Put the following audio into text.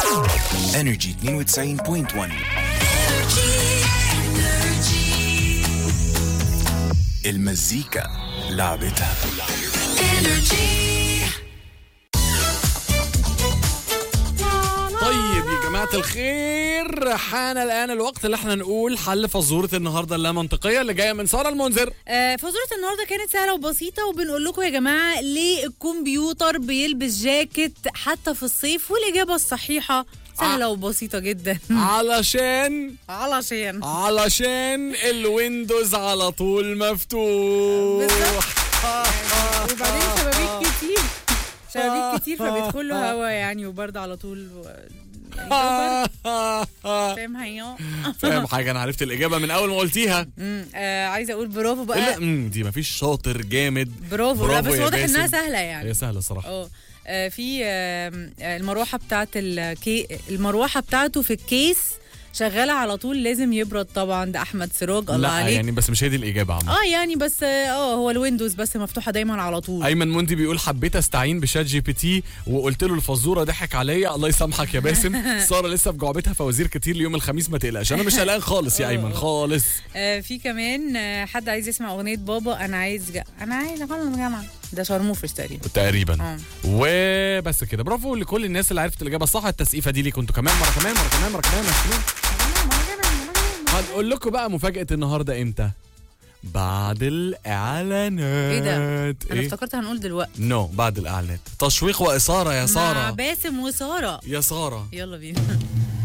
انرجي 92.1 المزيكا لعبتها طيب يا جماعة الخير حان الآن الوقت اللي احنا نقول حل فزورة النهاردة اللا منطقية اللي جاية من سارة المنذر آه، فزورة النهارده كانت سهلة وبسيطة وبنقول لكم يا جماعة ليه الكمبيوتر بيلبس جاكيت حتى في الصيف والإجابة الصحيحة سهلة وبسيطة جدا علشان علشان علشان الويندوز على طول مفتوح وبعدين شبابيك كتير شبابيك كتير فبيدخل له هوا يعني وبرد على طول و... يعني جو برد. فاهم هيا فاهم حاجة أنا عرفت الإجابة من أول ما قلتيها أمم، آه عايزه اقول برافو إلا بقى أمم، دي مفيش شاطر جامد برافو لا برافو بس يا واضح انها باسم. سهله يعني هي سهلة صراحة اه آه، في آم، آه، المروحه بتاعت الكي المروحه بتاعته في الكيس شغاله على طول لازم يبرد طبعا ده احمد سراج الله لا عليك يعني بس مش هي دي الإجابة عم اه يعني بس اه هو الويندوز بس مفتوحه دايما على طول ايمن مندي بيقول حبيت استعين بشات جي بي تي وقلت له الفزوره ضحك عليا الله يسامحك يا باسم ساره لسه في جعبتها فوازير كتير ليوم الخميس ما تقلقش انا مش قلقان خالص يا ايمن خالص آه في كمان آه حد عايز يسمع اغنيه بابا انا عايز جا... انا عايز اخلص جامعه ده شرموفرش تقريبا تقريبا اه. وبس كده برافو لكل الناس اللي عرفت الاجابه الصح التسقيفه دي ليكم انتوا كمان مره كمان مره كمان مره كمان مره كمان هنقول لكم بقى مفاجاه النهارده امتى بعد الاعلانات ايه ده؟ انا ايه افتكرت هنقول دلوقتي نو بعد الاعلانات تشويق واثاره يا مع ساره باسم وساره يا ساره يلا بينا